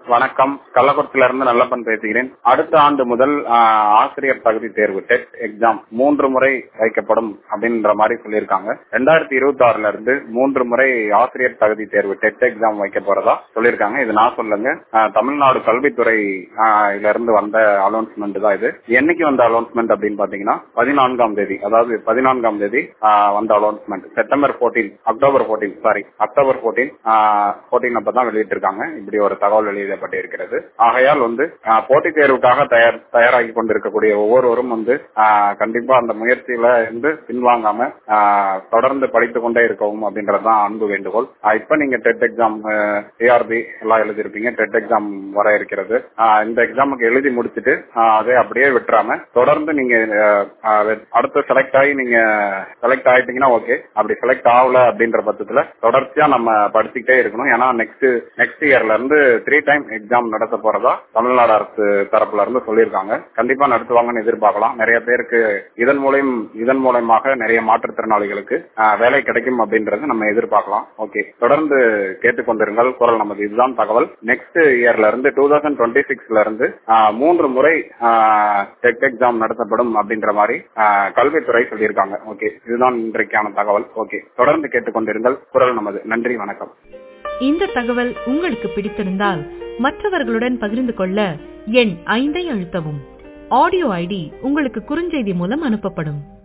வணக்கம் கள்ளக்குறிச்சியில இருந்து நல்லப்பன் பேசுகிறேன் அடுத்த ஆண்டு முதல் ஆஹ், ஆசிரியர் தகுதி தேர்வு டெட் எக்ஸாம் மூன்று முறை வைக்கப்படும் அப்படின்ற மாதிரி சொல்லியிருக்காங்க ரெண்டாயிரத்தி இருபத்தி ஆறுல இருந்து மூன்று முறை ஆசிரியர் தகுதி தேர்வு டெட் எக்ஸாம் வைக்க போறதா சொல்லியிருக்காங்க இது நான் சொல்லுங்க ஆஹ், தமிழ்நாடு கல்வித்துறை ஆஹ், இதுல இருந்து வந்த அனௌன்ஸ்மெண்ட் தான் இது என்னைக்கு வந்த அனௌன்ஸ்மெண்ட் அப்படின்னு பாத்தீங்கன்னா பதினான்காம் தேதி அதாவது பதினான்காம் தேதி ஆஹ், வந்த announcement September 14 October 14 sorry October 14 14 அப்பதான் வெளியிட்டிருக்காங்க இப்படி ஒரு தகவல் வெளியிடப்பட்டிருக்கிறது ஆகையால் வந்து ஆஹ், போட்டித் தேர்வுக்காக தயார் தயாராகி கொண்டிருக்கக்கூடிய ஒவ்வொருவரும் வந்து ஆஹ், கண்டிப்பா அந்த முயற்சியில இருந்து பின்வாங்காம ஆஹ், தொடர்ந்து படித்துக் கொண்டே இருக்கவும் அப்படின்றதுதான் அன்பு வேண்டுகோள் ஆஹ், இப்ப நீங்க டெட் எக்ஸாம் ஏஆர்பி எல்லாம் எழுதிருப்பீங்க டெட் எக்ஸாம் வர இருக்கிறது ஆஹ், இந்த எக்ஸாமுக்கு எழுதி முடிச்சுட்டு ஆஹ், அதை அப்படியே விட்டுறாம தொடர்ந்து நீங்க ஆஹ், ஆஹ், அடுத்து செலக்ட் ஆகி நீங்க செலக்ட் ஆயிட்டீங்கன்னா ஓகே அப்படி செலக்ட் ஆகல அப்படின்ற பட்சத்துல தொடர்ச்சியா நம்ம படிச்சுக்கிட்டே இருக்கணும் ஏன்னா நெக்ஸ்ட் நெக்ஸ்ட் இயர்ல இருந்து த்ரீ டைம் எக்ஸாம் நடத்த போறதா தமிழ்நாடு அரசு தரப்புல இருந்து சொல்லியிருக்காங்க கண்டிப்பா நடத்துவாங்கன்னு எதிர்பார்க்கலாம் நிறைய பேருக்கு இதன் மூலம் இதன் மூலமாக நிறைய மாற்றுத்திறனாளிகளுக்கு ஆஹ், வேலை கிடைக்கும் அப்படின்றது நம்ம எதிர்பார்க்கலாம் ஓகே தொடர்ந்து கேட்டுக்கொண்டிருங்கள் குரல் நமது இதுதான் தகவல் நெக்ஸ்ட் இயர்ல இருந்து டூ தௌசண்ட் டுவெண்ட்டி சிக்ஸ்ல இருந்து ஆஹ், மூன்று முறை டெட் எக்ஸாம் நடத்தப்படும் அப்படின்ற மாதிரி ஆஹ், கல்வித்துறை சொல்லியிருக்காங்க ஓகே இதுதான் இன்றைக்கான தகவல் ஓகே தொடர்ந்து கேட்டுக்கொண்டிருங்கள் குரல் நமது நன்றி வணக்கம் இந்த தகவல் உங்களுக்கு பிடித்திருந்தால் மற்றவர்களுடன் பகிர்ந்து கொள்ள எண் ஐந்தை அழுத்தவும் ஆடியோ ஐடி உங்களுக்கு குறுஞ்செய்தி மூலம் அனுப்பப்படும்